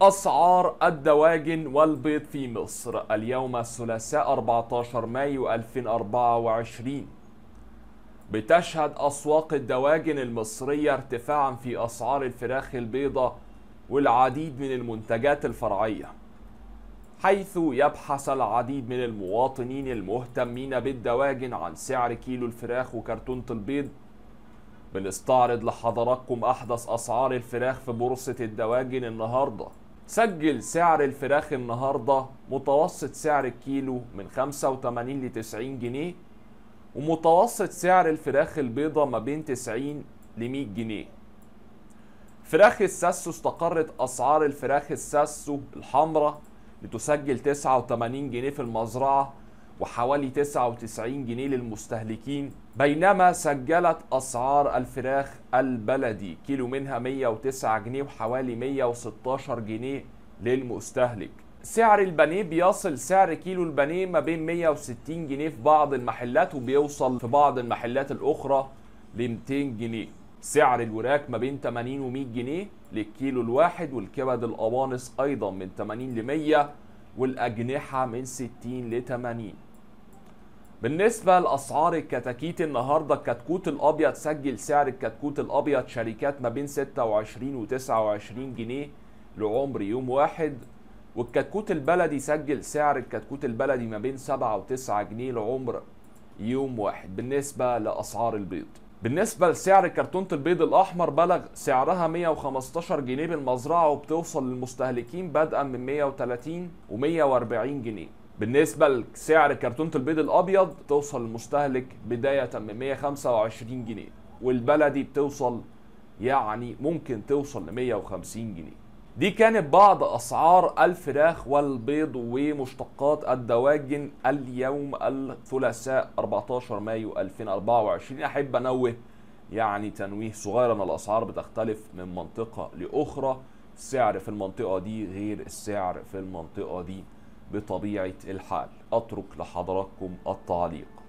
أسعار الدواجن والبيض في مصر اليوم الثلاثاء 14 مايو 2024 بتشهد أسواق الدواجن المصرية ارتفاعا في أسعار الفراخ البيضة والعديد من المنتجات الفرعية حيث يبحث العديد من المواطنين المهتمين بالدواجن عن سعر كيلو الفراخ وكرتونة البيض بنستعرض لحضراتكم أحدث أسعار الفراخ في بورصة الدواجن النهاردة سجل سعر الفراخ النهاردة متوسط سعر الكيلو من 85 ل 90 جنيه ومتوسط سعر الفراخ البيضة ما بين 90 ل 100 جنيه فراخ الساسو استقرت أسعار الفراخ الساسو الحمراء لتسجل 89 جنيه في المزرعة وحوالي 99 جنيه للمستهلكين بينما سجلت أسعار الفراخ البلدي كيلو منها 109 جنيه وحوالي 116 جنيه للمستهلك سعر البانيه بيصل سعر كيلو البانيه ما بين 160 جنيه في بعض المحلات وبيوصل في بعض المحلات الأخرى ل 200 جنيه سعر الوراك ما بين 80 و 100 جنيه للكيلو الواحد والكبد القوانص أيضا من 80 ل 100 والأجنحة من 60 ل 80 بالنسبة لأسعار الكتاكيت النهاردة الكتكوت الأبيض سجل سعر الكتكوت الأبيض شركات ما بين 26 و 29 جنيه لعمر يوم واحد والكتكوت البلدي سجل سعر الكتكوت البلدي ما بين 7 و 9 جنيه لعمر يوم واحد بالنسبة لأسعار البيض بالنسبة لسعر كرتونة البيض الأحمر بلغ سعرها 115 جنيه بالمزرعة وبتوصل للمستهلكين بدءا من 130 و 140 جنيه بالنسبة لسعر كرتونة البيض الأبيض توصل للمستهلك بداية من 125 جنيه والبلدي بتوصل يعني ممكن توصل ل 150 جنيه دي كانت بعض أسعار الفراخ والبيض ومشتقات الدواجن اليوم الثلاثاء 14 مايو 2024 أحب أنوه يعني تنويه صغير أن الأسعار بتختلف من منطقة لأخرى السعر في المنطقة دي غير السعر في المنطقة دي بطبيعة الحال أترك لحضراتكم التعليق